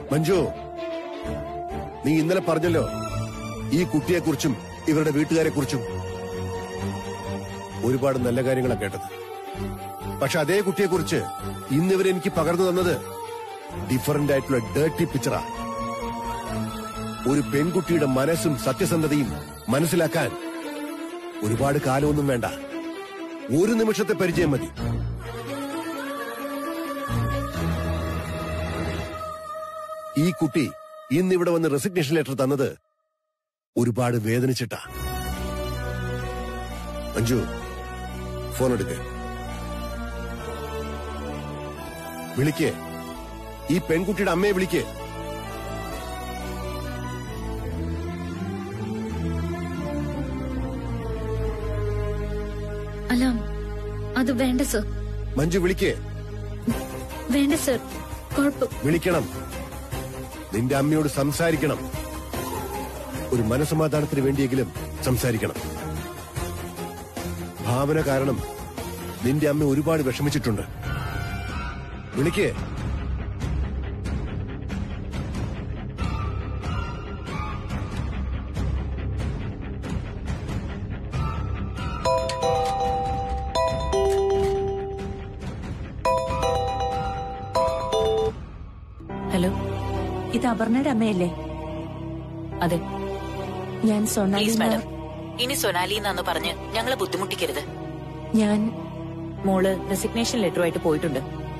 മഞ്ജു നീ ഇന്നലെ പറഞ്ഞല്ലോ ഈ കുട്ടിയെക്കുറിച്ചും ഇവരുടെ വീട്ടുകാരെ കുറിച്ചും ഒരുപാട് നല്ല കാര്യങ്ങളാണ് കേട്ടത് പക്ഷെ അതേ കുട്ടിയെക്കുറിച്ച് ഇന്ന് ഇവരെനിക്ക് പകർന്നു തന്നത് ഡിഫറന്റ് ആയിട്ടുള്ള ഡേർട്ടി പിക്ചറാ ഒരു പെൺകുട്ടിയുടെ മനസ്സും സത്യസന്ധതയും മനസ്സിലാക്കാൻ ഒരുപാട് കാലമൊന്നും വേണ്ട ഒരു നിമിഷത്തെ പരിചയം മതി ഈ കുട്ടി ഇന്നിവിടെ വന്ന് റെസിഗ്നേഷൻ ലെറ്റർ തന്നത് ഒരുപാട് വേദനിച്ചിട്ടാ മഞ്ജു ഫോൺ എടുക്ക് വിളിക്കേ ഈ പെൺകുട്ടിയുടെ അമ്മയെ വിളിക്കേ അല്ല അത് വേണ്ട സർ മഞ്ജു വിളിക്കേ വേണ്ട സർ കുഴപ്പം വിളിക്കണം നിന്റെ അമ്മയോട് സംസാരിക്കണം ഒരു മനസമാധാനത്തിന് വേണ്ടിയെങ്കിലും സംസാരിക്കണം ഭാവന കാരണം നിന്റെ അമ്മ ഒരുപാട് വിഷമിച്ചിട്ടുണ്ട് വിളിക്കേ ഹലോ ഇത് അപർണയുടെ അമ്മയല്ലേ അതെ ഞാൻ സൊണാലി പ്ലീസ് മാഡം നായർ. ഇനി സൊനാലി എന്നാന്ന് പറഞ്ഞ് ഞങ്ങളെ ബുദ്ധിമുട്ടിക്കരുത് ഞാൻ മോള് റെസിഗ്നേഷൻ ലെറ്ററുമായിട്ട് പോയിട്ടുണ്ട്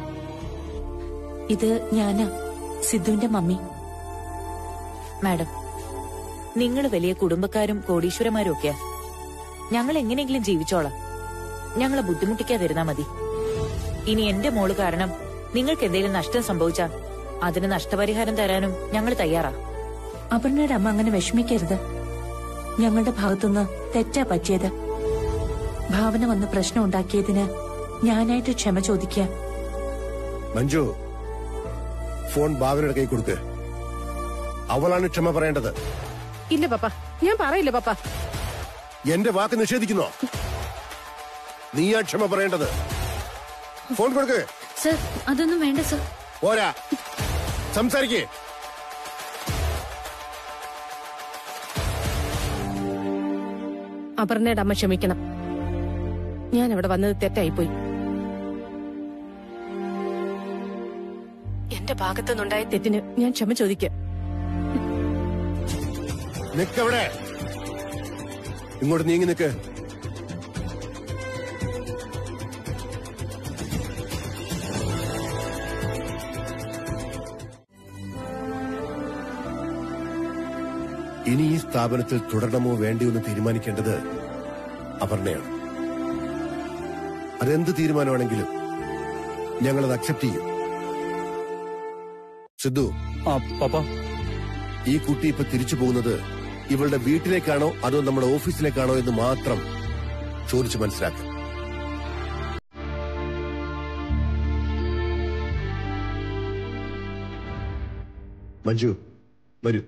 ഇത് ഞാനാ സിദ്ധുവിന്റെ മമ്മി മാഡം നിങ്ങൾ വലിയ കുടുംബക്കാരും കോടീശ്വരന്മാരും ഒക്കെയാ ഞങ്ങൾ എങ്ങനെയെങ്കിലും ജീവിച്ചോളാം ഞങ്ങളെ ബുദ്ധിമുട്ടിക്കാതിരുന്നാ മതി ഇനി എന്റെ മോള് കാരണം നിങ്ങൾക്ക് എന്തെങ്കിലും നഷ്ടം സംഭവിച്ചാ അതിന് നഷ്ടപരിഹാരം തരാനും ഞങ്ങൾ തയ്യാറാ അപർണയുടെ അമ്മ അങ്ങനെ വിഷമിക്കരുത് ഞങ്ങളുടെ ഭാഗത്തുനിന്ന് തെറ്റാ പറ്റിയത് ഭാവന വന്ന് പ്രശ്നം ഉണ്ടാക്കിയതിന് ഞാനായിട്ട് ക്ഷമ ചോദിക്കുക മഞ്ജു ഫോൺ ഭാവനയുടെ കൈ കൊടുക്ക് അവളാണ് ക്ഷമ പറയേണ്ടത് ഇല്ല പപ്പ ഞാൻ പറയില്ല പപ്പ എന്റെ വാക്ക് നിഷേധിക്കുന്നോ നീയാ ക്ഷമ പറയേണ്ടത് ഫോൺ കൊടുക്ക് സർ അതൊന്നും വേണ്ട സർ പോരാ സംസാരിക്കേ അപർണയുടെ അമ്മ ക്ഷമിക്കണം ഞാൻ അവിടെ വന്നത് തെറ്റായിപ്പോയി എന്റെ ഭാഗത്തുനിന്നുണ്ടായ തെറ്റിന് ഞാൻ ക്ഷമ ചോദിക്കാം നിക്കവിടെ ഇങ്ങോട്ട് നീങ്ങി നിക്ക് ഇനി ഈ സ്ഥാപനത്തിൽ തുടരണമോ വേണ്ടിയോ എന്ന് തീരുമാനിക്കേണ്ടത് അപർണയാണ് അതെന്ത് തീരുമാനമാണെങ്കിലും ഞങ്ങളത് അക്സെപ്റ്റ് ചെയ്യും സിദ്ധു ആ പപ്പ ഈ കുട്ടി ഇപ്പൊ തിരിച്ചു പോകുന്നത് ഇവളുടെ വീട്ടിലേക്കാണോ അതോ നമ്മുടെ ഓഫീസിലേക്കാണോ എന്ന് മാത്രം ചോദിച്ചു മനസ്സിലാക്കാം മഞ്ജു വരൂ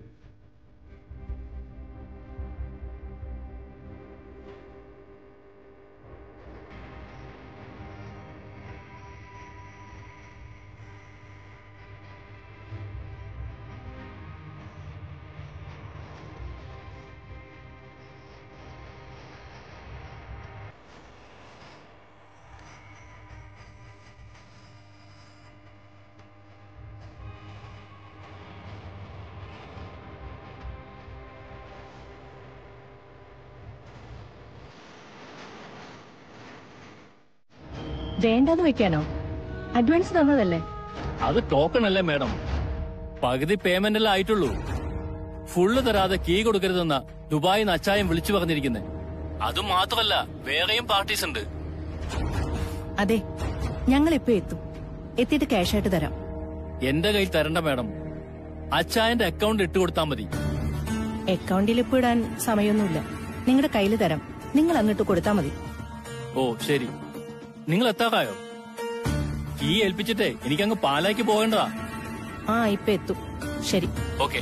വേണ്ടാന്ന് വെക്കാനോ അഡ്വാൻസ് തന്നതല്ലേ അത് ടോക്കൺ അല്ലേ മാഡം പകുതി പേയ്മെന്റ് എല്ലാം ആയിട്ടുള്ളൂ ഫുള്ള് തരാതെ കീ കൊടുക്കരുതെന്ന ദുബായിൽ നിന്ന് അച്ചായം വിളിച്ചു പറഞ്ഞിരിക്കുന്നത് അതും മാത്രമല്ല വേറെയും പാർട്ടീസ് ഉണ്ട് അതെ ഞങ്ങൾ ഇപ്പൊ എത്തും എത്തിയിട്ട് ക്യാഷ് ആയിട്ട് തരാം എന്റെ കയ്യിൽ തരണ്ട മാഡം അച്ചായന്റെ അക്കൗണ്ട് ഇട്ട് കൊടുത്താൽ മതി അക്കൗണ്ടിൽ ഇപ്പൊ ഇടാൻ സമയമൊന്നുമില്ല നിങ്ങളുടെ കയ്യിൽ തരാം നിങ്ങൾ അങ്ങോട്ട് കൊടുത്താൽ മതി ഓ ശരി നിങ്ങൾ എത്താറായോ കീ ഏൽപ്പിച്ചിട്ടേ എനിക്കങ്ങ് പാലാക്കി പോകേണ്ടതാ ആ ഇപ്പൊ എത്തും ശരി ഓക്കെ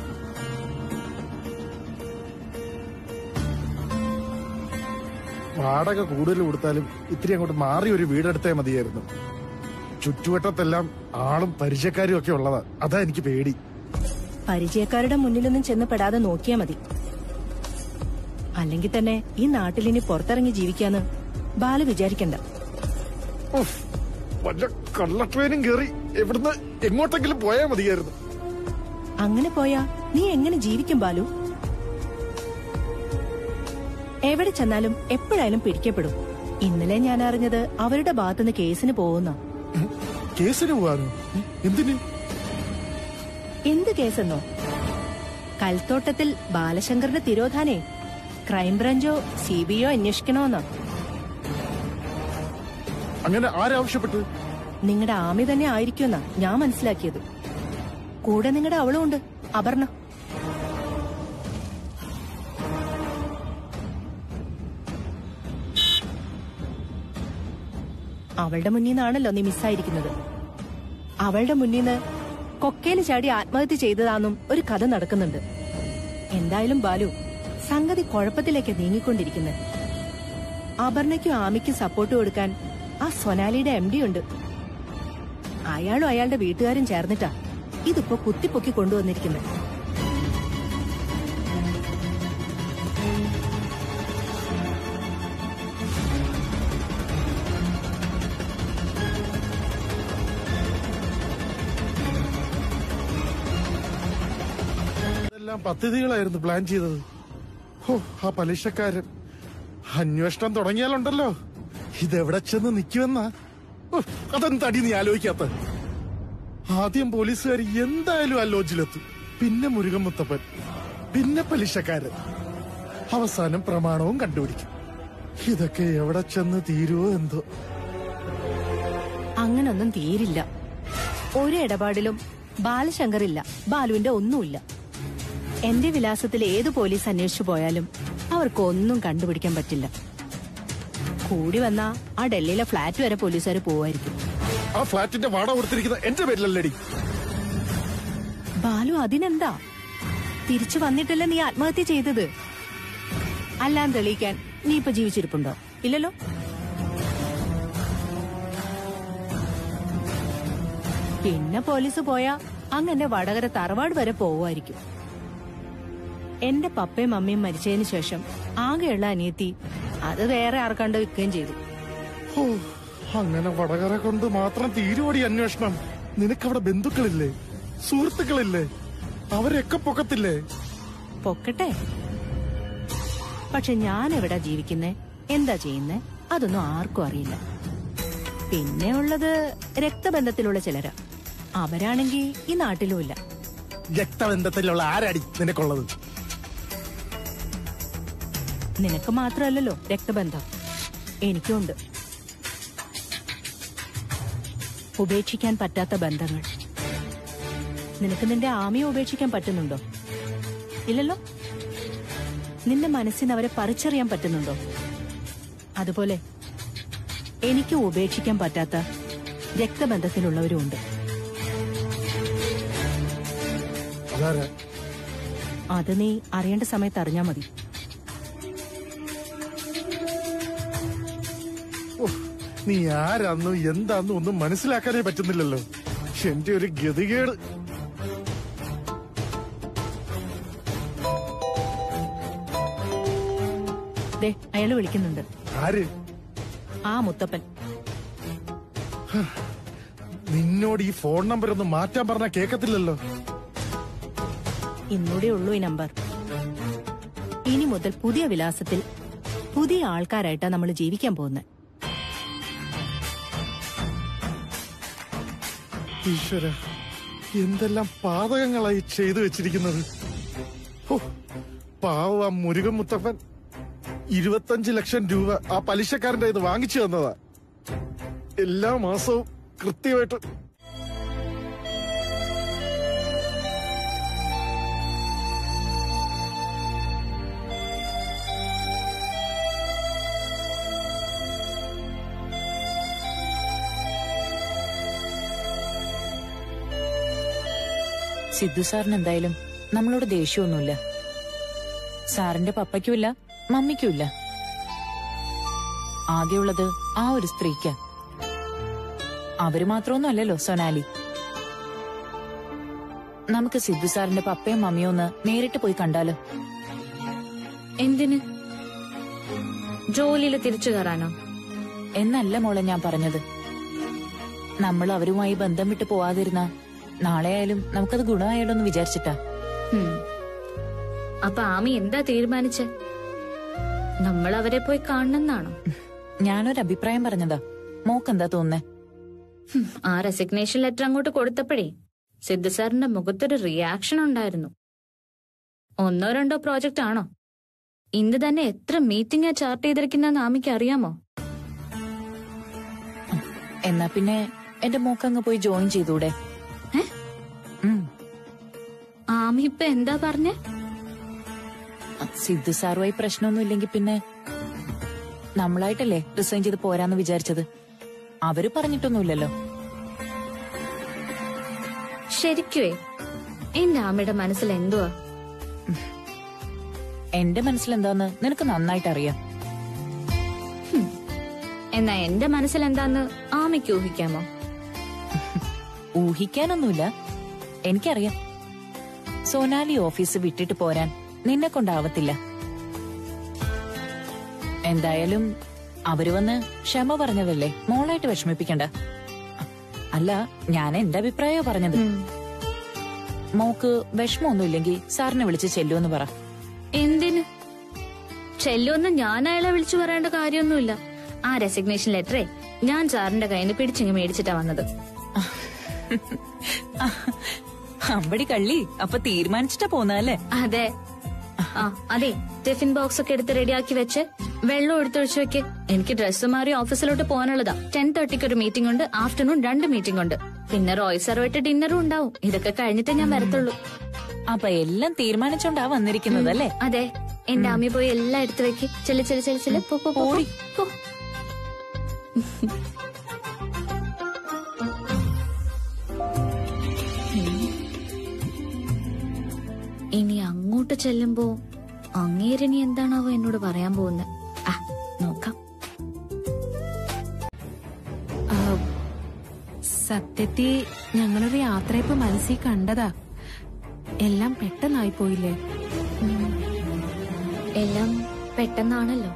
വാടക കൂടുതൽ കൊടുത്താലും ഇത്തിരി അങ്ങോട്ട് മാറി ഒരു വീടെടുത്തേ മതിയായിരുന്നു ചുറ്റുവട്ടത്തെല്ലാം ആളും പരിചയക്കാരും ഒക്കെ ഉള്ളതാ അതാ എനിക്ക് പേടി പരിചയക്കാരുടെ മുന്നിലൊന്നും ചെന്ന് പെടാതെ നോക്കിയാ മതി അല്ലെങ്കിൽ തന്നെ ഈ നാട്ടിലിനി പുറത്തിറങ്ങി ജീവിക്കാന്ന് ബാല വിചാരിക്കണ്ട ഉഫ്, വല്ല കള്ള ട്രെയിനും കയറി ഇവിടുന്ന് എങ്ങോട്ടെങ്കിലും പോയാ മതിയായിരുന്നു അങ്ങനെ പോയാ നീ എങ്ങനെ ജീവിക്കും ബാലു എവിടെ ചെന്നാലും എപ്പോഴായാലും പിടിക്കപ്പെടും ഇന്നലെ ഞാൻ അറിഞ്ഞത് അവരുടെ ഭാഗത്തുനിന്ന് കേസിന് പോകുന്ന ഉം, കേസിന് പോവാനോ എന്തിന് എന്ത് കേസെന്നോ കൽത്തോട്ടത്തിൽ ബാലശങ്കറിന്റെ തിരോധാനെ ക്രൈംബ്രാഞ്ചോ സി ബി ഒ അന്വേഷിക്കണോന്നോ അങ്ങനെ ആരാവശ്യപ്പെട്ടു നിങ്ങളുടെ ആമി തന്നെ ആയിരിക്കുമെന്നാ ഞാൻ മനസ്സിലാക്കിയത് കൂടെ നിങ്ങളുടെ അവളും ഉണ്ട് അപർണ അവളുടെ മുന്നിൽ നിന്നാണല്ലോ നീ മിസ്സായിരിക്കുന്നത് അവളുടെ മുന്നിൽ നിന്ന് കൊക്കയിൽ ചാടി ആത്മഹത്യ ചെയ്തതാന്നും ഒരു കഥ നടക്കുന്നുണ്ട് എന്തായാലും ബാലു സംഗതി കുഴപ്പത്തിലേക്ക് നീങ്ങിക്കൊണ്ടിരിക്കുന്നത് അപർണയ്ക്കും ആമിക്കും സപ്പോർട്ട് കൊടുക്കാൻ ആ സൊനാലിയുടെ എം ഡി ഉണ്ട് അയാളും അയാളുടെ വീട്ടുകാരും ചേർന്നിട്ടാ ഇതിപ്പോ കുത്തിപ്പൊക്കി കൊണ്ടുവന്നിരിക്കുന്നത് ഇതെല്ലാം പദ്ധതികളായിരുന്നു പ്ലാൻ ചെയ്തത് ഹോ ആ പലിശക്കാരൻ അന്വേഷണം തുടങ്ങിയാലുണ്ടല്ലോ ഇതെവിടെ ചെന്ന് നിൽക്കുമെന്നാ ഹോ, അതെന്താടി നീ ആലോചിക്കാത്ത ആദ്യം പോലീസുകാർ എന്തായാലും ആ ലോഡ്ജിലെത്തും പിന്നെ മുരുകൻ മുത്തപ്പൻ പിന്നെ പലിശക്കാരൻ അവസാനം പ്രമാണവും കണ്ടുപിടിക്കും ഇതൊക്കെ എവിടെ ചെന്ന് തീരുവോ എന്തോ അങ്ങനൊന്നും തീരില്ല ഒരു ഇടപാടിലും ബാലശങ്കറില്ല ബാലുവിന്റെ ഒന്നുമില്ല എന്റെ വിലാസത്തിൽ ഏത് പോലീസ് അന്വേഷിച്ചു പോയാലും അവർക്കൊന്നും കണ്ടുപിടിക്കാൻ പറ്റില്ല കൂടി വന്നാ ആ ഡൽഹിയിലെ ഫ്ളാറ്റ് വരെ പോലീസുകാർ പോവായിരിക്കും ആ ഫ്ലാറ്റിന്റെ വാടക കൊടുത്തിരിക്കുന്ന എന്റെ പേരിലല്ലേടി ബാലു അതിനെന്താ തിരിച്ചു വന്നിട്ടല്ലേ നീ ആത്മഹത്യ ചെയ്തത് അല്ലാൻ തെളിയിക്കാൻ നീ ഇപ്പൊ ജീവിച്ചിരിപ്പുണ്ടോ ഇല്ലല്ലോ പിന്നെ പോലീസ് പോയാ അങ്ങനെ വടകര തറവാട് വരെ പോവുമായിരിക്കും എന്റെ പപ്പയും മമ്മിയും മരിച്ചതിന് ശേഷം ആകെയുള്ള അനിയത്തി അത് വേറെ ആർക്കാണ്ട് വിൽക്കുകയും ചെയ്തു ഹോ, അങ്ങനെ വടകര കൊണ്ട് മാത്രം തീരുവടി അന്വേഷണം നിനക്കവിടെ ബന്ധുക്കളില്ലേ സുഹൃത്തുക്കളില്ലേ അവരെയൊക്കെ പൊക്കത്തില്ലേ പൊക്കട്ടെ പക്ഷെ ഞാൻ എവിടാ ജീവിക്കുന്നേ എന്താ ചെയ്യുന്നേ അതൊന്നും ആർക്കും അറിയില്ല പിന്നെ ഉള്ളത് രക്തബന്ധത്തിലുള്ള ചിലരാ അവരാണെങ്കി ഈ നാട്ടിലും ഇല്ല രക്തബന്ധത്തിലുള്ള ആരടി നിനക്കുള്ളത് നിനക്ക് മാത്രമല്ലല്ലോ രക്തബന്ധം എനിക്കുണ്ട് ഉപേക്ഷിക്കാൻ പറ്റാത്ത ബന്ധങ്ങൾ നിനക്ക് നിന്റെ ആമയെ ഉപേക്ഷിക്കാൻ പറ്റുന്നുണ്ടോ ഇല്ലല്ലോ നിന്റെ മനസ്സിന് അവരെ പറിച്ചറിയാൻ പറ്റുന്നുണ്ടോ അതുപോലെ എനിക്ക് ഉപേക്ഷിക്കാൻ പറ്റാത്ത രക്തബന്ധത്തിലുള്ളവരും ഉണ്ട് അതാരാ അത് നീ അറിയേണ്ട സമയത്ത് അറിഞ്ഞാ മതി ഓ, നീ ആരാന്നും എന്താന്നും ഒന്നും മനസ്സിലാക്കാനേ പറ്റുന്നില്ലല്ലോ എന്റെ ഒരു ഗതികേട് ദേ അയാള് വിളിക്കുന്നുണ്ട് ആര് ആ മുത്തപ്പൻ നിന്നോട് ഈ ഫോൺ നമ്പർ ഒന്ന് മാറ്റാൻ പറഞ്ഞാ കേക്കത്തില്ലല്ലോ ഇന്നൂടെ ഉള്ളൂ ഈ നമ്പർ ഇനി മുതൽ പുതിയ വിലാസത്തിൽ പുതിയ ആൾക്കാരായിട്ടാ നമ്മൾ ജീവിക്കാൻ പോകുന്നത് ഈശ്വര എന്തെല്ലാം പാതകങ്ങളായി ചെയ്തു വെച്ചിരിക്കുന്നത് ഹോ, പാവം ആ മുരുകൻ മുത്തപ്പൻ ഇരുപത്തഞ്ച് ലക്ഷം രൂപ ആ പലിശക്കാരന്റെ ഇത് വാങ്ങിച്ചു തന്നതാ എല്ലാ മാസവും കൃത്യമായിട്ട് സിദ്ധു സാറിന് എന്തായാലും നമ്മളോട് ദേഷ്യമൊന്നുമില്ല സാറിന്റെ പപ്പയ്ക്കുമില്ല മമ്മിക്കുമില്ല ആകെയുള്ളത് ആ ഒരു സ്ത്രീക്ക് അവര് മാത്രമൊന്നും അല്ലല്ലോ സൊനാലി നമുക്ക് സിദ്ധു സാറിന്റെ പപ്പയും മമ്മിയും ഒന്ന് നേരിട്ട് പോയി കണ്ടാലോ എന്തിന് ജോലിയിൽ തിരിച്ചു കയറാനോ എന്നല്ല മോളെ ഞാൻ പറഞ്ഞത് നമ്മൾ അവരുമായി ബന്ധം വിട്ട് പോവാതിരുന്ന നാളെ ആയാലും നമുക്കത് ഗുണമായാലോ എന്ന് വിചാരിച്ചിട്ടാ ഹും. അപ്പൊ ആമി എന്താ തീരുമാനിച്ച നമ്മൾ അവരെ പോയി കാണണമെന്നാണോ ഞാനൊരു അഭിപ്രായം പറഞ്ഞതാ മോക്കെന്താ തോന്നുന്നേ ഹും, ആ റെസിഗ്നേഷൻ ലെറ്റർ അങ്ങോട്ട് കൊടുത്തപ്പോഴേ സിദ്ധു സാറിന്റെ മുഖത്തൊരു റിയാക്ഷൻ ഉണ്ടായിരുന്നു ഒന്നോ രണ്ടോ പ്രോജക്റ്റ് ആണോ ഇന്ന് തന്നെ എത്ര മീറ്റിംഗാ ചാർട്ട് ചെയ്തിരിക്കുന്ന ആമിക്ക് അറിയാമോ എന്നാ പിന്നെ എന്റെ മോക്കങ്ങ് പോയി ജോയിൻ ചെയ്തൂടെ ഏ? ഉം. ആമി ഇപ്പൊ എന്താ പറഞ്ഞേ സിദ്ധു സാറുമായി പ്രശ്നമൊന്നും ഇല്ലെങ്കിൽ പിന്നെ നമ്മളായിട്ടല്ലേ റിസൈൻ ചെയ്ത് പോരാന്ന് വിചാരിച്ചത് അവര് പറഞ്ഞിട്ടൊന്നുമില്ലല്ലോ ശരിക്കുവേ എന്റെ ആമയുടെ മനസ്സിൽ എന്തുവാ എന്റെ മനസ്സിലെന്താന്ന് നിനക്ക് നന്നായിട്ട് അറിയാം എന്നാ എന്റെ മനസ്സിൽ എന്താന്ന് ആമയ്ക്ക് ഊഹിക്കാമോ ഊഹിക്കാനൊന്നുമില്ല എനിക്കറിയാം സോനാലി ഓഫീസ് വിട്ടിട്ട് പോരാൻ നിന്നെ കൊണ്ടാവത്തില്ല എന്തായാലും അവര് വന്ന് ക്ഷമ പറഞ്ഞതല്ലേ മോളായിട്ട് വിഷമിപ്പിക്കണ്ട അല്ല ഞാൻ എന്റെ അഭിപ്രായോ പറഞ്ഞത് ഉം. മോക്ക് വിഷമമൊന്നുമില്ലെങ്കിൽ സാറിനെ വിളിച്ച് ചെല്ലുമെന്ന് പറ എന്തിന് ചെല്ലുമെന്ന് ഞാൻ അയാളെ വിളിച്ചു പറയേണ്ട കാര്യമൊന്നുമില്ല ആ റെസിഗ്നേഷൻ ലെറ്ററേ ഞാൻ സാറിന്റെ കയ്യിൽ നിന്ന് പിടിച്ചിങ്ങ് മേടിച്ചിട്ടാ വന്നത് അമ്പടി കള്ളി അപ്പൊ തീരുമാനിച്ചിട്ടാ പോന്നല്ലേ അതെ ആ അതെ ടിഫിൻ ബോക്സ് ഒക്കെ എടുത്ത് റെഡിയാക്കി വെച്ച് വെള്ളം എടുത്തൊഴിച്ചു വെക്ക് എനിക്ക് ഡ്രസ്സ് മാറി ഓഫീസിലോട്ട് പോകാനുള്ളതാ ടെൻ തേർട്ടിക്ക് ഒരു മീറ്റിംഗ് ഉണ്ട് ആഫ്റ്റർനൂൺ രണ്ട് മീറ്റിംഗ് ഉണ്ട് പിന്നെ റോയ് സർവൈറ്റ് ഡിന്നറും ഉണ്ടാവും ഇതൊക്കെ കഴിഞ്ഞിട്ടേ ഞാൻ വരത്തുള്ളൂ അപ്പൊ എല്ലാം തീരുമാനിച്ചോണ്ടാ വന്നിരിക്കുന്നത് അല്ലേ അതെ എന്റെ അമ്മ പോയി എല്ലാം എടുത്തു വെക്ക് ചെല്ലു ചെല്ലു ചെല്ലു ചെല്ലു പോ പോ, പോ പോ. പോടി. പോ ഇനി അങ്ങോട്ട് ചെല്ലുമ്പോ അങ്ങേരിനി എന്താണാവോ എന്നോട് പറയാൻ പോകുന്നത് ആ നോക്കാം സത്യത്തിൽ ഞങ്ങളൊരു യാത്രയപ്പ് മനസ്സിൽ കണ്ടതാ എല്ലാം പെട്ടെന്നായി പോയില്ലേ ഉം. എല്ലാം പെട്ടെന്നാണല്ലോ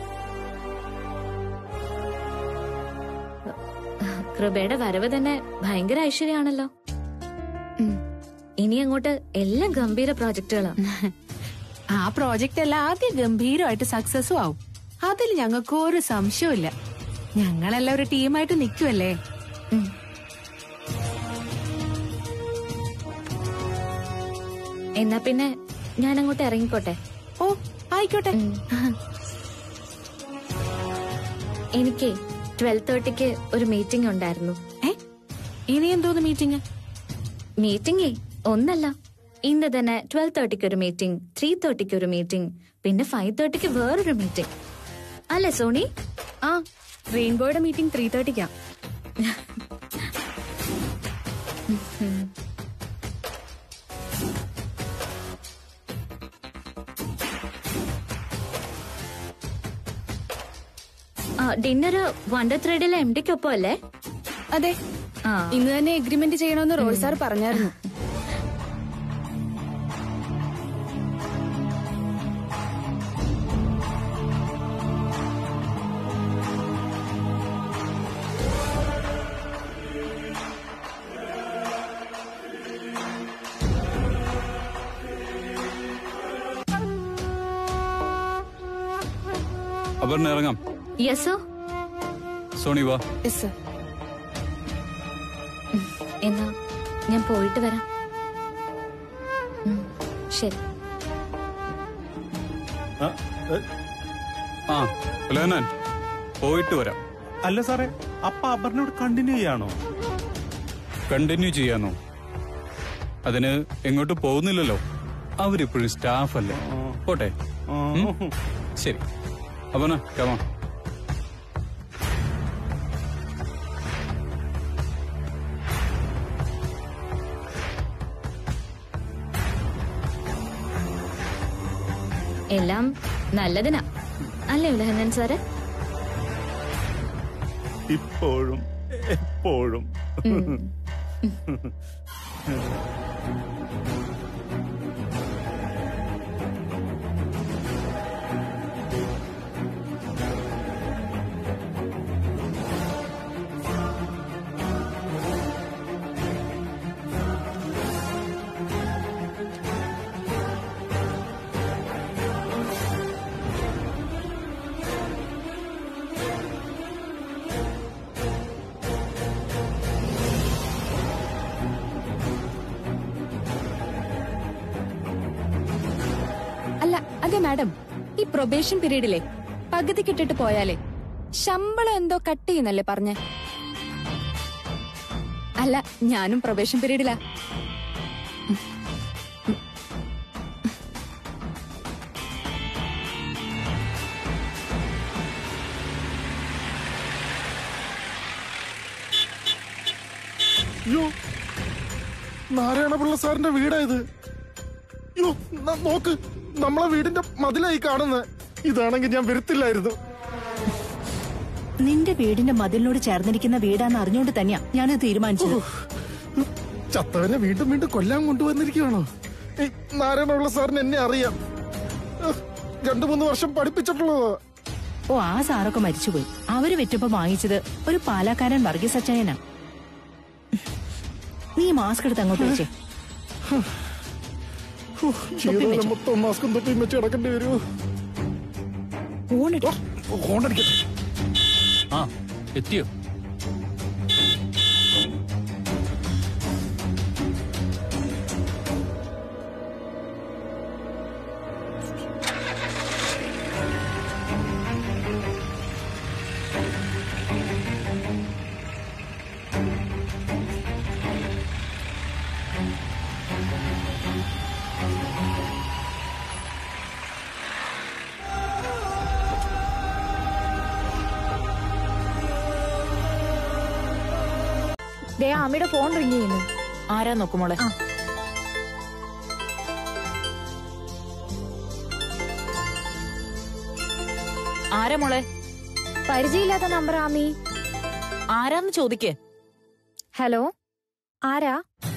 കൃപയുടെ വരവ് തന്നെ ഭയങ്കര ഐശ്വര്യാണല്ലോ ഉം. ഇനി അങ്ങോട്ട് എല്ലാം ഗംഭീര പ്രോജക്റ്റുകളാ ആ പ്രോജക്റ്റ് എല്ലാം ആദ്യം ഗംഭീരമായിട്ട് സക്സസ്സും ആവും അതിൽ ഞങ്ങൾക്ക് ഒരു സംശയമില്ല ഞങ്ങളെല്ലാം ഒരു ടീമായിട്ട് നിൽക്കുമല്ലേ ഉം. എന്നാ പിന്നെ ഞാൻ അങ്ങോട്ട് ഇറങ്ങിക്കോട്ടെ ഓ ആയിക്കോട്ടെ ഉം. എനിക്ക് ട്വൽവ് തേർട്ടിക്ക് ഒരു മീറ്റിംഗ് ഉണ്ടായിരുന്നു ഏ ഇനി എന്തോന്ന് മീറ്റിംഗ് മീറ്റിംഗേ ഒന്നല്ല ഇന്ന് തന്നെ ട്വൽവ് തേർട്ടിക്ക് ഒരു മീറ്റിംഗ് ത്രീ തേർട്ടിക്ക് ഒരു മീറ്റിംഗ് പിന്നെ ഫൈവ് തേർട്ടിക്ക് വേറൊരു മീറ്റിംഗ് അല്ലേ സോണി ആ റെയിൻബോയുടെ മീറ്റിംഗ് ത്രീ തേർട്ടിക്കാ ഡിന്നർ വണ്ടർ ത്രെഡിലെ എം ഡിക്കൊപ്പം അല്ലേ അതെ ആ ഇന്ന് തന്നെ എഗ്രിമെന്റ് ചെയ്യണമെന്ന് റോയ് സാർ പറഞ്ഞായിരുന്നു അപർണ ഇറങ്ങാം യെസോ സോണി വാ യെസ് സർ എന്നാ ഞാൻ പോയിട്ട് വരാം ഉം, ശരി ആ ലഹനാൻ പോയിട്ട് വരാം അല്ല സാറേ അപ്പ അപർണയോട് കണ്ടിന്യൂ ചെയ്യാണോ കണ്ടിന്യൂ ചെയ്യാനോ അതിന് എങ്ങോട്ട് പോകുന്നില്ലല്ലോ അവരിപ്പോഴും സ്റ്റാഫ് അല്ലേ പോട്ടെ ഉം? ശരി അപർണ കമാ എല്ലാം നല്ലതിനാ അല്ലേ ഉലഹനൻ സാറ് ഇപ്പോഴും എപ്പോഴും ഉം. അല്ല അതെ മാഡം ഈ പ്രൊബേഷൻ പീരീഡിലെ പകുതി കിട്ടിട്ട് പോയാലേ ശമ്പളം എന്തോ കട്ട് ചെയ്യുന്നല്ലേ പറഞ്ഞേ അല്ല ഞാനും പ്രൊബേഷൻ പീരീഡിലാ അയ്യോ നാരായണപിള്ള സാറിന്റെ വീടാ ഇത് അയ്യോ ന- നോക്ക് നമ്മളെ വീടിന്റെ മതിലായി കാണുന്നത് ഇതാണെങ്കിൽ ഞാൻ വരുത്തില്ലായിരുന്നു നിന്റെ വീടിന്റെ മതിലിനോട് ചേർന്നിരിക്കുന്ന വീടാന്ന് അറിഞ്ഞുകൊണ്ട് തന്നെയാ ഞാനത് തീരുമാനിച്ചത് ചത്തവനെ വീണ്ടും വീണ്ടും കൊല്ലാൻ കൊണ്ടുവന്നിരിക്കുകയാണോ ഈ നാരായണപിള്ള സാറിന് എന്നെ അറിയാം ഉഹ്, രണ്ടു മൂന്ന് വർഷം പഠിപ്പിച്ചിട്ടുള്ളതാ ഓ ആ സാറൊക്കെ മരിച്ചുപോയി അവര് വിറ്റപ്പോ വാങ്ങിച്ചത് ഒരു പാലക്കാരൻ വർഗീസ് അച്ചായനാ നീ മാസ്ക് എടുത്ത് അങ്ങോട്ട് വെച്ചേ ജീവിതം മൊത്തം മാസ്കും തൊപ്പിയും വെച്ച് കിടക്കേണ്ടി വരുമോ ഹോണടിക്കട്ടെ ആ എത്തിയോ ദേ അമ്മയുടെ ഫോൺ റിങ് ചെയ്യുന്നു ആരാ നോക്കുമോളെ ആരാ മോളെ പരിചയമില്ലാത്ത നമ്പർ ആമി ആരാന്ന് ചോദിക്കേ ഹലോ ആരാ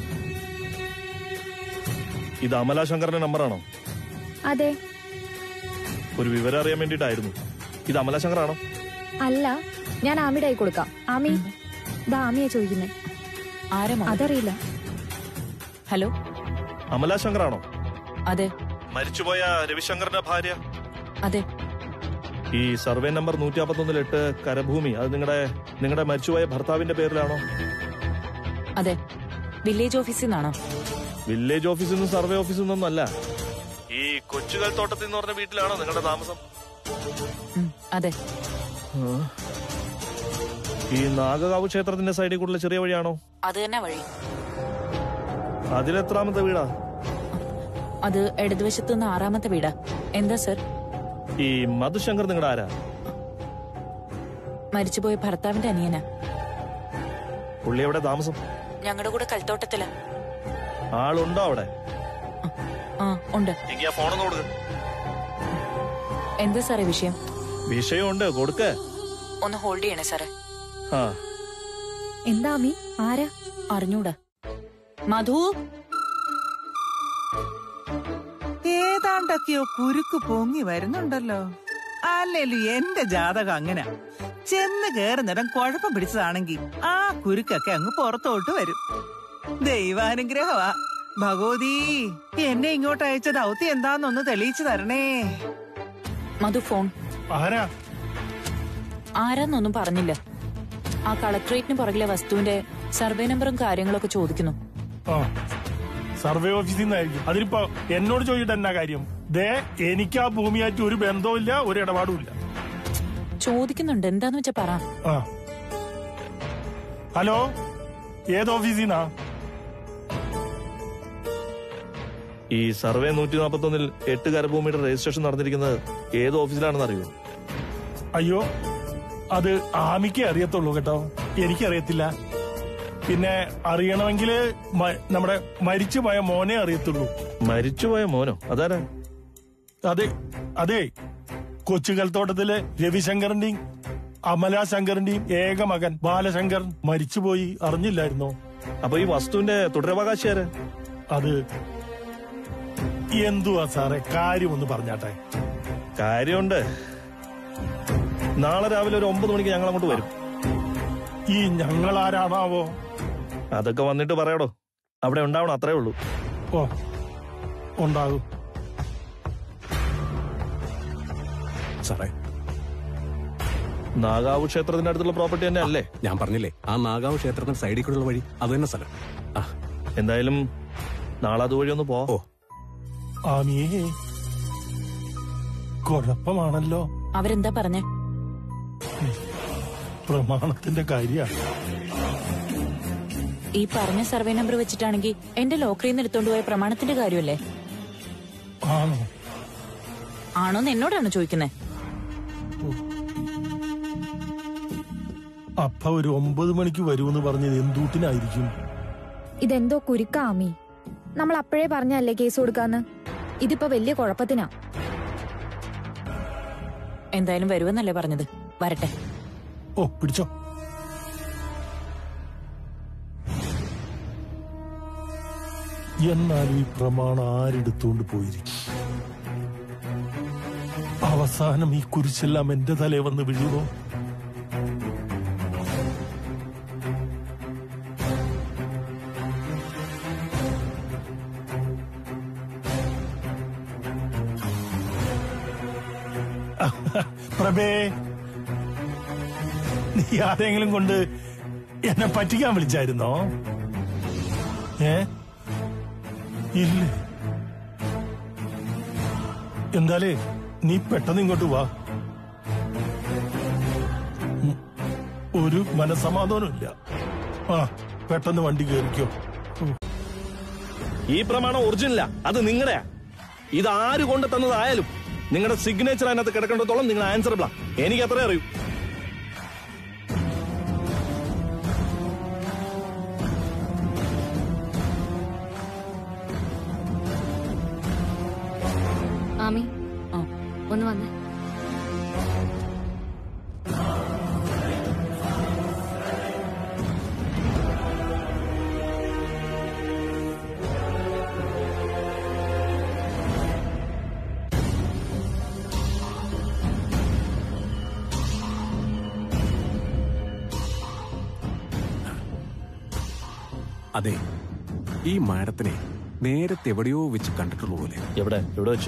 ഇത് അമല ശങ്കറിന്റെ നമ്പറാണോ അതെ ഒരു വിവരം അറിയാൻ വേണ്ടിയിട്ടായിരുന്നു ഇത് അമല ശങ്കറാണോ അല്ല ഞാൻ ആമിയുടെ ആയി കൊടുക്കാം ആമി ഇതാ ആമിയെ ചോദിക്കുന്നേ ആരാ മോളെ? അതറിയില്ല ഹലോ അമല ശങ്കറാണോ അതെ മരിച്ചുപോയ രവിശങ്കറിന്റെ ഭാര്യ അതെ ഈ സർവേ നമ്പർ നൂറ്റി അമ്പത്തൊന്നിൽ എട്ട് കരഭൂമി അത് നിങ്ങളുടെ നിങ്ങളുടെ മരിച്ചുപോയ ഭർത്താവിന്റെ പേരിലാണോ അതെ വില്ലേജ് ഓഫീസിൽ നിന്നാണോ വില്ലേജ് ഓഫീസിൽ നിന്നും സർവേ ഓഫീസിൽ നിന്നൊന്നും അല്ല ഈ കൊച്ചുകൾ തോട്ടത്തിൽ എന്ന് പറഞ്ഞ വീട്ടിലാണോ നിങ്ങളുടെ താമസം ഉം, അതെ ഈ നാഗകാവ് ക്ഷേത്രത്തിന്റെ സൈഡിൽ കൂടുതൽ ചെറിയ വഴിയാണോ അത് തന്നെ വഴി അതിലെത്രാമത്തെ വീടാ അത് ഇടതുവശത്ത് നിന്ന് ആറാമത്തെ വീടാ എന്താ സർ ഈ മധുശങ്കർ നിങ്ങളുടെ ആരാ മരിച്ചുപോയ ഭർത്താവിന്റെ അനിയനാ പുള്ളി എവിടെ താമസം ഞങ്ങളുടെ കൂടെ കൽത്തോട്ടത്തില് ആളുണ്ടോ അവിടെ ആ ഉണ്ട് എനിക്ക് ആ ഫോണൊന്ന് കൊടുക്ക എന്താ സാറേ വിഷയം വിഷയമുണ്ട് കൊടുക്ക ഒന്ന് ഹോൾഡ് ചെയ്യണേ സാറേ ആ എന്താ ആമി ആരാ അറിഞ്ഞൂടാ മധു ഏതാണ്ടൊക്കെയോ കുരുക്ക് പൊങ്ങി വരുന്നുണ്ടല്ലോ അല്ലേലും എന്റെ ജാതകം അങ്ങനെ ചെന്ന് കേറുന്നിടം കുഴപ്പം പിടിച്ചതാണെങ്കിൽ ആ കുരുക്കൊക്കെ അങ്ങ് പുറത്തോട്ട് വരും ദൈവാനുഗ്രഹമാ ഭഗവതി എന്നെ ഇങ്ങോട്ട് അയച്ച ദൗത്യം എന്താന്നൊന്ന് തെളിയിച്ചു തരണേ മധു ഫോൺ ആരാ ആരാന്നൊന്നും പറഞ്ഞില്ല ആ കളക്ടറേറ്റിന് പുറകിലെ വസ്തുവിന്റെ സർവേ നമ്പറും കാര്യങ്ങളൊക്കെ ചോദിക്കുന്നു ആ സർവേ ഓഫീസിൽ നിന്നായിരിക്കും അതിനിപ്പോ എന്നോട് ചോദിച്ചിട്ട് എന്നാ കാര്യം ദേ എനിക്ക് ആ ഭൂമിയായിട്ട് ഒരു ബന്ധവുമില്ല ഒരു ഇടപാടുമില്ല ചോദിക്കുന്നുണ്ട് എന്താന്ന് വെച്ചാ പറ ആ ഹലോ ഏത് ഓഫീസിൽ നിന്നാ ഈ സർവേ നൂറ്റി നാൽപ്പത്തൊന്നിൽ എട്ട് കരഭൂമിയുടെ രജിസ്ട്രേഷൻ നടന്നിരിക്കുന്നത് ഏത് ഓഫീസിലാണെന്ന് അറിയോ അയ്യോ അത് ആമിക്കേ അറിയത്തുള്ളൂ കേട്ടോ എനിക്കറിയത്തില്ല പിന്നെ അറിയണമെങ്കിൽ നമ്മുടെ മരിച്ചുപോയ മോനെ അറിയത്തുള്ളൂ മരിച്ചുപോയ മോനോ അതാരാ അതെ അതെ കൊച്ചുകൽത്തോട്ടത്തിലെ രവിശങ്കറിന്റെയും അമല ശങ്കറിന്റെയും ഏക മകൻ ബാലശങ്കർ മരിച്ചുപോയി അറിഞ്ഞില്ലായിരുന്നോ അപ്പൊ ഈ വസ്തുവിന്റെ തുടരവകാശിയാര് അത് എന്തുവാ സാറേ കാര്യമൊന്ന് പറഞ്ഞാട്ടെ കാര്യമുണ്ട് നാളെ രാവിലെ ഒരു ഒമ്പത് മണിക്ക് ഞങ്ങൾ അങ്ങോട്ട് വരും ഈ ഞങ്ങൾ ആരാണാവോ അതൊക്കെ വന്നിട്ട് പറയാടോ അവിടെ ഉണ്ടാവണം അത്രേ ഉള്ളൂ ഓ ഉണ്ടാകും സാറേ നാഗാവ് ക്ഷേത്രത്തിന്റെ അടുത്തുള്ള പ്രോപ്പർട്ടി തന്നെ അല്ലേ ഞാൻ പറഞ്ഞില്ലേ ആ നാഗാവ് ക്ഷേത്രത്തിന് സൈഡിൽ കൂടെയുള്ള വഴി അത് തന്നെ സ്ഥലം ആ എന്തായാലും നാളെ അതുവഴി ഒന്ന് പോ ആമിയേ കുഴപ്പമാണല്ലോ അവരെന്താ പറഞ്ഞേ പ്രമാണത്തിന്റെ കാര്യ ഈ പറഞ്ഞ സർവേ നമ്പർ വെച്ചിട്ടാണെങ്കിൽ എന്റെ ലോക്കറിൽ നിന്ന് എടുത്തോണ്ട് പോയ പ്രമാണത്തിന്റെ കാര്യമല്ലേ ആണോ ആണോന്ന് എന്നോടാണ് ചോദിക്കുന്നത് അപ്പ ഒരു ഒമ്പത് മണിക്ക് വരുമെന്ന് പറഞ്ഞത് എന്തൂട്ടിനായിരിക്കും ഇതെന്തോ കുരുക്കാമി നമ്മൾ അപ്പോഴേ പറഞ്ഞല്ലേ കേസ് കൊടുക്കാന്ന് ഇതിപ്പോ വലിയ കുഴപ്പത്തിനാ എന്തായാലും വരുമെന്നല്ലേ പറഞ്ഞത് വരട്ടെ ഓ പിടിച്ചോ എന്നാലും ഈ പ്രമാണം ആരെടുത്തോണ്ട് പോയിരിക്കും അവസാനം ഈ കുരിശെല്ലാം എന്റെ തലേ വന്ന് വീഴുമോ പ്രഭേ നീ ആരെങ്കിലും കൊണ്ട് എന്നെ പറ്റിക്കാൻ വിളിച്ചായിരുന്നോ ഏ ഇല്ലേ എന്താലേ നീ പെട്ടെന്ന് ഇങ്ങോട്ട് വാ ഉം. ഒരു മനസമാധാനം ഇല്ല ആ പെട്ടെന്ന് വണ്ടി കയറിക്കോ ഉം. ഈ പ്രമാണം ഒറിജിനലാ അത് നിങ്ങളുടെയാ ഇത് ആര് കൊണ്ട് തന്നതായാലും നിങ്ങളുടെ സിഗ്നേച്ചർ അതിനകത്ത് കിടക്കേണ്ടത്തോളം നിങ്ങൾ ആൻസറബിളാ എനിക്ക് അത്രേ അറിയൂ ആമി ഒന്ന് വന്നേ അതെ ഈ മാഡത്തിനെ നേരത്തെ എവിടെയോ വെച്ച് കണ്ടിട്ടുള്ള പോലെ എവിടെ എവിടെ വെച്ച്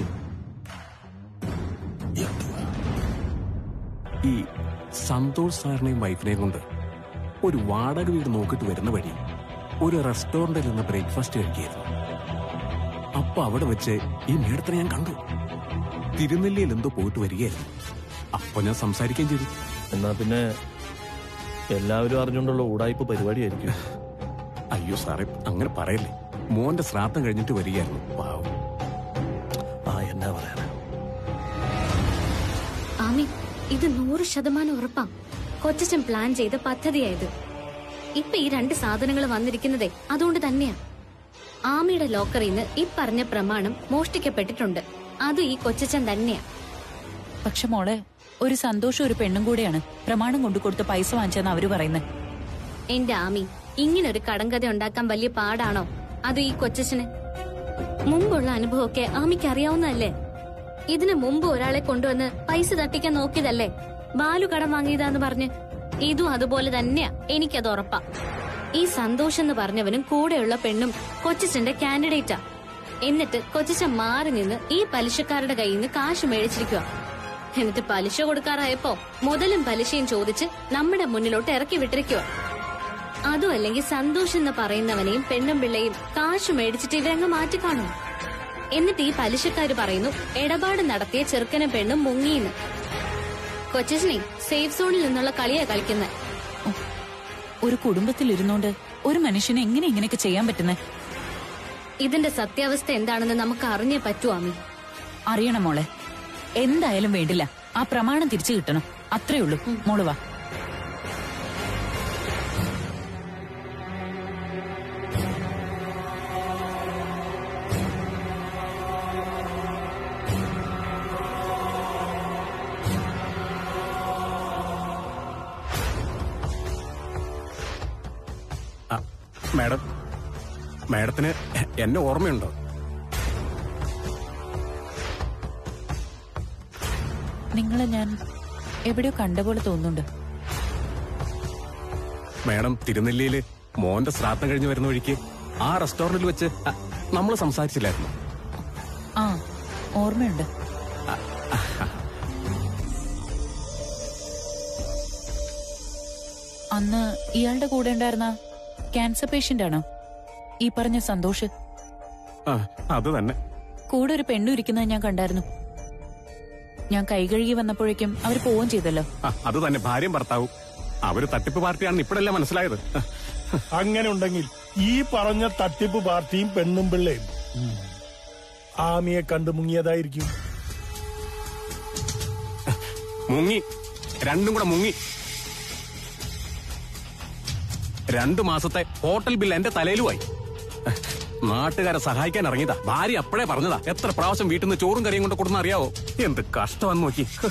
ഈ സന്തോഷ് സാറിനെയും വൈഫിനെയും കൊണ്ട് ഒരു വാടക വീട് നോക്കിട്ട് വരുന്ന വഴി ഒരു റെസ്റ്റോറന്റിൽ നിന്ന് ബ്രേക്ക്ഫാസ്റ്റ് കഴിക്കുകയായിരുന്നു അപ്പൊ അവിടെ വെച്ച് ഈ മേഡത്തിനെ ഞാൻ കണ്ടു തിരുനെല്ലിയിൽ എന്തോ പോയിട്ട് വരികയായിരുന്നു അപ്പൊ ഞാൻ സംസാരിക്കുകയും ചെയ്തു എന്നാ പിന്നെ എല്ലാവരും അറിഞ്ഞുകൊണ്ടുള്ള ഊടായ്പ പരിപാടിയായിരിക്കും അയ്യോ സാറേ അങ്ങനെ പറയല്ലേ മോന്റെ ശ്രാദ്ധം കഴിഞ്ഞിട്ട് വരികയായിരുന്നു പാവം ആ എന്നാ പറയാനാ ആമി ഇത് നൂറ് ശതമാനം ഉറപ്പാ കൊച്ചച്ചൻ പ്ലാൻ ചെയ്ത പദ്ധതിയായത് ഇപ്പൊ ഈ രണ്ട് സാധനങ്ങൾ വന്നിരിക്കുന്നതേ അതുകൊണ്ട് തന്നെയാ ആമിയുടെ ലോക്കറിൽ നിന്ന് ഈ പറഞ്ഞ പ്രമാണം മോഷ്ടിക്കപ്പെട്ടിട്ടുണ്ട് അത് ഈ കൊച്ചച്ചൻ തന്നെയാ പക്ഷെ മോളെ ഒരു സന്തോഷം ഒരു പെണ്ണും കൂടെയാണ് പ്രമാണം കൊണ്ടു കൊടുത്ത് പൈസ വാങ്ങിച്ചെന്ന് അവര് പറയുന്നത് എന്റെ ആമി ഇങ്ങനൊരു കടങ്കഥ ഉണ്ടാക്കാൻ വലിയ പാടാണോ അത് ഈ കൊച്ചച്ചന് മുമ്പുള്ള അനുഭവമൊക്കെ ആമിക്ക് അറിയാവുന്നതല്ലേ ഇതിനു മുമ്പ് ഒരാളെ കൊണ്ടുവന്ന് പൈസ തട്ടിക്കാൻ നോക്കിയതല്ലേ ബാലു കടം വാങ്ങിയതാന്ന് പറഞ്ഞ് ഇതും അതുപോലെ തന്നെയാ എനിക്കത് ഉറപ്പാ ഈ സന്തോഷ് എന്ന് പറഞ്ഞവനും കൂടെയുള്ള പെണ്ണും കൊച്ചച്ചന്റെ കാൻഡിഡേറ്റാ എന്നിട്ട് കൊച്ചച്ചൻ മാറി നിന്ന് ഈ പലിശക്കാരുടെ കയ്യിൽ നിന്ന് കാശ് മേടിച്ചിരിക്കുക എന്നിട്ട് പലിശ കൊടുക്കാറായപ്പോ മുതലും പലിശയും ചോദിച്ച് നമ്മുടെ മുന്നിലോട്ട് ഇറക്കി വിട്ടിരിക്കുക അതും അല്ലെങ്കിൽ സന്തോഷ് എന്ന് പറയുന്നവനെയും പെണ്ണും പിള്ളയും കാശ് മേടിച്ചിട്ട് ഇവരങ്ങ് മാറ്റിക്കാണും എന്നിട്ട് ഈ പലിശക്കാര് പറയുന്നു ഇടപാട് നടത്തിയ ചെറുക്കനും പെണ്ണും മുങ്ങിയെന്ന് കൊച്ചനെ സേഫ് സോണിൽ നിന്നുള്ള കളിയാ കളിക്കുന്നത് ഒരു കുടുംബത്തിൽ ഇരുന്നോണ്ട് ഒരു മനുഷ്യനെ എങ്ങനെ ഇങ്ങനെയൊക്കെ ചെയ്യാൻ പറ്റുന്നേ ഇതിന്റെ സത്യാവസ്ഥ എന്താണെന്ന് നമുക്ക് അറിഞ്ഞേ പറ്റൂ അമ്മി അറിയണം മോളെ എന്തായാലും വേണ്ടില്ല ആ പ്രമാണം തിരിച്ചു കിട്ടണം അത്രേ ഉള്ളൂ മോള് വാ മാഡം മാഡത്തിന് എന്നെ ഓർമ്മയുണ്ടോ നിങ്ങളെ ഞാൻ എവിടെയോ കണ്ട പോലെ തോന്നുന്നുണ്ട് മാഡം തിരുനെല്ലിയില് മോന്റെ ശ്രാദ്ധം കഴിഞ്ഞ് വരുന്ന വഴിക്ക് ആ റെസ്റ്റോറന്റിൽ വെച്ച് നമ്മൾ സംസാരിച്ചില്ലായിരുന്നു ആ ഓർമ്മയുണ്ട് അന്ന് ഇയാളുടെ കൂടെ ഉണ്ടായിരുന്ന ക്യാൻസർ പേഷ്യന്റ് ആണോ ഈ പറഞ്ഞ സന്തോഷ് ആ, അത് തന്നെ കൂടെ ഒരു പെണ്ണു ഇരിക്കുന്നത് ഞാൻ കണ്ടായിരുന്നു ഞാൻ കൈ കഴുകി വന്നപ്പോഴേക്കും അവര് പോവുകയും ചെയ്തല്ലോ ആ, അത് തന്നെ ഭാര്യയും ഭർത്താവും അവര് തട്ടിപ്പ് പാർട്ടിയാണെന്ന് ഇപ്പോഴല്ലേ മനസ്സിലായത് അങ്ങനെ ഉണ്ടെങ്കിൽ ഈ പറഞ്ഞ തട്ടിപ്പ് പാർട്ടിയും പെണ്ണും പിള്ളയും ആമിയെ കണ്ടു മുങ്ങിയതായിരിക്കും മുങ്ങി രണ്ടും കൂടെ മുങ്ങി രണ്ടു മാസത്തെ ഹോട്ടൽ ബില്ല് എന്റെ തലയിലുമായി നാട്ടുകാരെ സഹായിക്കാൻ ഇറങ്ങിയതാ ഭാര്യ അപ്പോഴേ പറഞ്ഞതാ എത്ര പ്രാവശ്യം വീട്ടിൽ നിന്ന് ചോറും കറിയും കൊണ്ട് കൊടുന്ന അറിയാവോ എന്ത് കഷ്ടമെന്ന് നോക്കി ഹ്.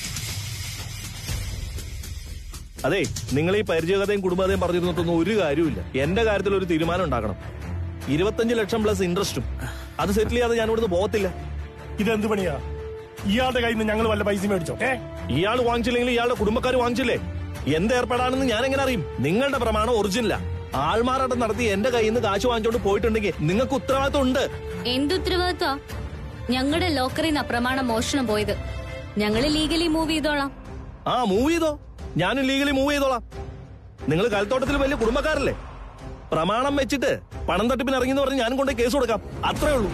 അതെ നിങ്ങൾ ഈ പരിചയകഥയും കുടുംബകഥയും പറഞ്ഞിരുന്നിട്ടൊന്നും ഒരു കാര്യമില്ല എന്റെ കാര്യത്തിൽ ഒരു തീരുമാനം ഉണ്ടാക്കണം ഇരുപത്തഞ്ച് ലക്ഷം പ്ലസ് ഇൻട്രസ്റ്റും അത് സെറ്റിൽ ചെയ്യാതെ ഞാൻ ഇവിടുന്ന് പോകത്തില്ല ഇതെന്ത് പണിയാ ഇയാളുടെ കയ്യിൽ നിന്ന് ഞങ്ങൾ വല്ല പൈസ മേടിച്ചോ ഏ ഇയാൾ വാങ്ങിച്ചില്ലെങ്കിൽ ഇയാളുടെ കുടുംബക്കാർ വാങ്ങിച്ചില്ലേ എന്ത് ഏർപ്പാടാണെന്ന് ഞാൻ എങ്ങനെ അറിയും നിങ്ങളുടെ പ്രമാണം ഒറിജിനലാ ആൾമാറാട്ടം നടത്തി എന്റെ കയ്യിൽ നിന്ന് കാശ് വാങ്ങിച്ചോണ്ട് പോയിട്ടുണ്ടെങ്കിൽ നിങ്ങൾക്ക് ഉത്തരവാദിത്വം ഉണ്ട് എന്ത് ഉത്തരവാദിത്വ ഞങ്ങളുടെ ലോക്കറിൽ നിന്ന് അപ്രമാണം മോഷണം പോയത് ഞങ്ങള് ലീഗലി മൂവ് ചെയ്തോളാം ആ മൂവ് ചെയ്തോ ഞാനും ലീഗലി മൂവ് ചെയ്തോളാം നിങ്ങൾ കൽത്തോട്ടത്തിൽ വലിയ കുടുംബക്കാരല്ലേ പ്രമാണം വെച്ചിട്ട് പണം തട്ടിപ്പിന് ഇറങ്ങി എന്ന് പറഞ്ഞ് ഞാനും കൊണ്ട് കേസ് കൊടുക്കാം അത്രേ ഉള്ളൂ